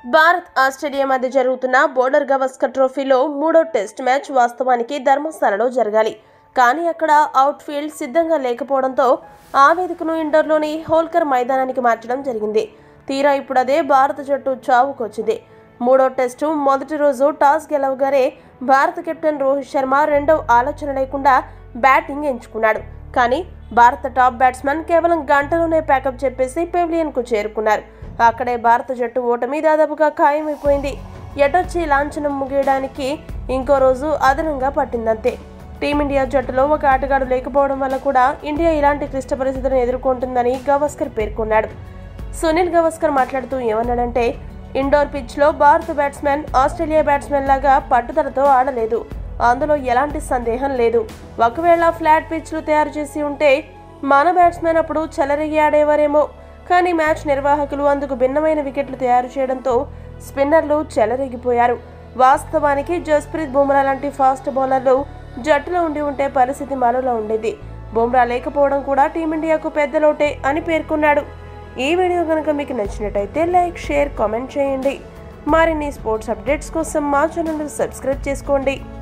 Bharat Australia మధ్య జరుగుతున్న border Gavaskar ట్రోఫీలో మూడో టెస్ట్ మ్యాచ్ వాస్తవానికి ధర్మశాలలో జరగాలి కానీ అక్కడ అవుట్ ఫీల్డ్ సిద్ధంగా లేకపోవడంతో ఆ వేదికను ఇండోర్లోని హోల్కర్ మైదానానికి మార్చడం జరిగింది తీరా ఇప్పుడు అదే భారత జట్టు చావుకొచ్చింది మూడో టెస్టు మొదటి రోజు టాస్ గెలవగానే భారత కెప్టెన్ రోహిత్ శర్మ రెండో ఆలోచన లేకుండా బ్యాటింగ్ ఎంచుకున్నాడు కానీ భారత టాప్ బ్యాట్స్మెన్ కేవలం గంటలోనే ప్యాకప్ చెప్పేసి పెవిలియన్కు చేరుకున్నారు అక్కడే భారత జట్టు ఓటమి దాదాపుగా ఖాయమైపోయింది ఎటొచ్చి లాంఛనం ముగియడానికి ఇంకో రోజు అదనంగా పట్టిందంతే టీమిండియా జట్టులో ఒక ఆటగాడు లేకపోవడం వల్ల కూడా ఇండియా ఇలాంటి క్లిష్ట పరిస్థితులను ఎదుర్కొంటుందని గవస్కర్ పేర్కొన్నాడు సునీల్ గవస్కర్ మాట్లాడుతూ ఏమన్నాడంటే ఇండోర్ పిచ్లో భారత బ్యాట్స్మెన్ ఆస్ట్రేలియా బ్యాట్స్మెన్ లాగా పట్టుదలతో ఆడలేదు అందులో ఎలాంటి సందేహం లేదు ఒకవేళ ఫ్లాట్ పిచ్లు తయారు చేసి ఉంటే మన బ్యాట్స్మెన్ అప్పుడు చెలరేగి ఆడేవారేమో కానీ మ్యాచ్ నిర్వాహకులు అందుకు భిన్నమైన వికెట్లు తయారు చేయడంతో స్పిన్నర్లు చెలరేగిపోయారు వాస్తవానికి జస్ప్రీత్ బుమ్రా లాంటి ఫాస్ట్ బౌలర్లు జట్టులో ఉండి ఉంటే పరిస్థితి మరోలా ఉండేది బుమ్రా లేకపోవడం కూడా టీమిండియాకు పెద్ద లోటే అని పేర్కొన్నాడు ఈ వీడియో కనుక మీకు నచ్చినట్టయితే లైక్ షేర్ కామెంట్ చేయండి మరిన్ని స్పోర్ట్స్ అప్డేట్స్ కోసం మా ఛానల్ సబ్స్క్రైబ్ చేసుకోండి